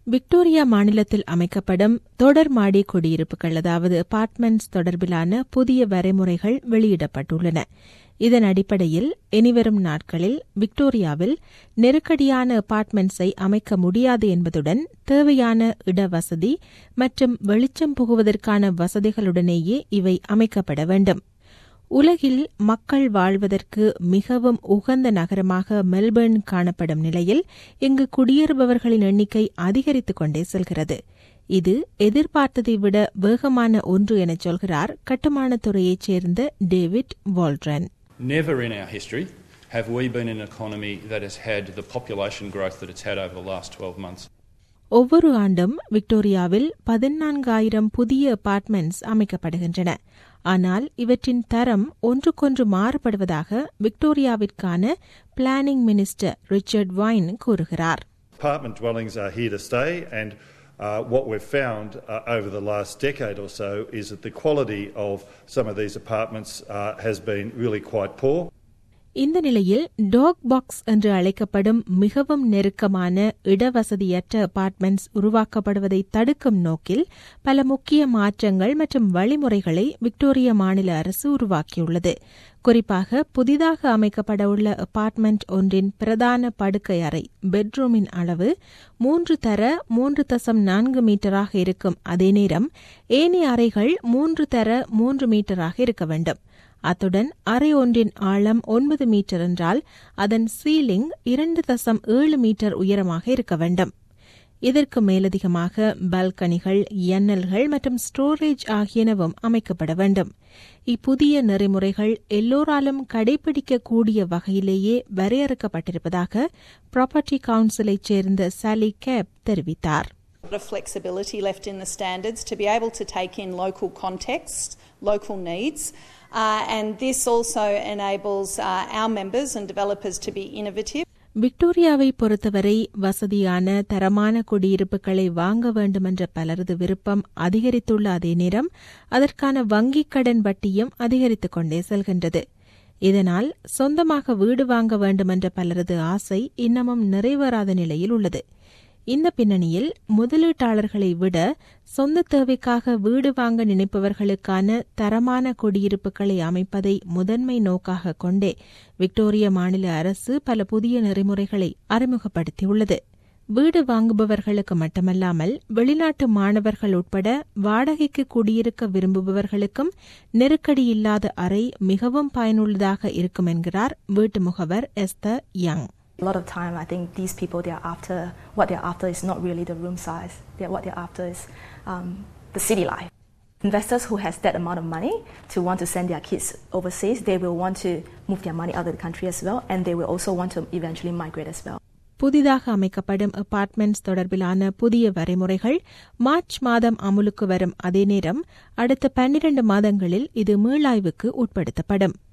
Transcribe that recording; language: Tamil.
விக்டோரியா மாநிலத்தில் அமைக்கப்படும் தொடர்மாடி குடியிருப்புகள் அதாவது அபார்ட்மெண்ட்ஸ் தொடர்பிலான புதிய வரைமுறைகள் வெளியிடப்பட்டுள்ளன இதன் அடிப்படையில் இனிவரும் நாட்களில் விக்டோரியாவில் நெருக்கடியான அபார்ட்மெண்ட்ஸை அமைக்க முடியாது என்பதுடன் தேவையான இடவசதி மற்றும் வெளிச்சம் புகுவதற்கான வசதிகளுடனேயே இவை அமைக்கப்பட வேண்டும் உலகில் மக்கள் வாழ்வதற்கு மிகவும் உகந்த நகரமாக மெல்பர்ன் காணப்படும் நிலையில் இங்கு குடியேறுபவர்களின் எண்ணிக்கை அதிகரித்துக் கொண்டே செல்கிறது இது எதிர்பார்த்ததை விட வேகமான ஒன்று என சொல்கிறார் கட்டுமானத் துறையைச் சேர்ந்த David Waldron Never in our history have we been an economy that has had the population growth that it's had over the last 12 months. ஒவ்வொரு ஆண்டும் விக்டோரியாவில் பதினான்காயிரம் புதிய அபார்ட்மெண்ட்ஸ் அமைக்கப்படுகின்றன ஆனால் இவற்றின் தரம் ஒன்றுக்கொன்று மாறுபடுவதாக விக்டோரியாவிற்கான பிளானிங் மினிஸ்டர் ரிச்சர்ட் வைன் கூறுகிறார் Apartment dwellings are here to stay, and uh, what we've found uh, over the last decade or so is that the quality of some of these apartments uh, has been really quite poor. இந்த நிலையில் டாக் பாக்ஸ் என்று அழைக்கப்படும் மிகவும் நெருக்கமான இடவசதியற்ற அபார்ட்மெண்ட்ஸ் உருவாக்கப்படுவதை தடுக்கும் நோக்கில் பல முக்கிய மாற்றங்கள் மற்றும் வழிமுறைகளை விக்டோரியா மாநில அரசு உருவாக்கியுள்ளது குறிப்பாக புதிதாக அமைக்கப்பட உள்ள அபார்ட்மெண்ட் ஒன்றின் பிரதான படுக்கை அறை பெட்ரூமின் அளவு மூன்று தர மூன்று தசம் நான்கு மீட்டராக இருக்கும் அதே நேரம் ஏனைய அறைகள் மூன்று தர மூன்று மீட்டராக இருக்க வேண்டும் அத்துடன் அறை ஒன்றின் ஆழம் ஒன்பது மீட்டர் என்றால் அதன் சீலிங் இரண்டு தசம் ஏழு மீட்டர் உயரமாக இருக்க வேண்டும் இதற்கு மேலதிகமாக பால்கனிகள் எண்ணல்கள் மற்றும் ஸ்டோரேஜ் ஆகியனவும் அமைக்கப்பட வேண்டும் இப்புதிய நெறிமுறைகள் எல்லோராலும் கடைபிடிக்கக்கூடிய வகையிலேயே வரையறுக்கப்பட்டிருப்பதாக ப்ராப்பர்ட்டி கவுன்சிலைச் சேர்ந்த சாலி கேப் தெரிவித்தார் lot of flexibility left in the standards to be able to take in local context, local needs, uh, and this also enables uh, our members and developers to be innovative. விக்டோரியாவை பொறுத்தவரை வசதியான தரமான குடியிருப்புகளை வாங்க வேண்டுமென்ற பலரது விருப்பம் அதிகரித்துள்ள அதே நேரம் அதற்கான வங்கிக் கடன் வட்டியும் அதிகரித்துக் கொண்டே செல்கின்றது இதனால் சொந்தமாக வீடு வாங்க வேண்டுமென்ற பலரது ஆசை இன்னமும் நிறைவேறாத நிலையில் உள்ளது இந்த பின்னணியில் முதலீட்டாளர்களை விட சொந்த தேவைக்காக வீடு வாங்க நினைப்பவர்களுக்கான தரமான குடியிருப்புகளை அமைப்பதை முதன்மை நோக்காக கொண்டே விக்டோரிய மாநில அரசு பல புதிய நெறிமுறைகளை அறிமுகப்படுத்தியுள்ளது வீடு வாங்குபவர்களுக்கு மட்டுமல்லாமல் வெளிநாட்டு மாணவர்கள் உட்பட வாடகைக்கு குடியிருக்க விரும்புபவர்களுக்கும் நெருக்கடி இல்லாத அறை மிகவும் பயனுள்ளதாக இருக்கும் என்கிறார் வீட்டு முகவர் Esther Young A lot of time, I think these people they are after what they're after is not really the room size. They're, what they're after is um, the city life. Investors who has that amount of money to want to send their kids overseas, they will want to move their money out of the country as well, and they will also want to eventually migrate as well. புதிதாக அமைக்கப்படும் அபார்ட்மெண்ட்ஸ் தொடர்பிலான புதிய வரைமுறைகள் மார்ச் மாதம் அமுலுக்கு வரும் அதே நேரம் அடுத்த பன்னிரண்டு மாதங்களில் இது மீளாய்வுக்கு உட்படுத்தப்படும்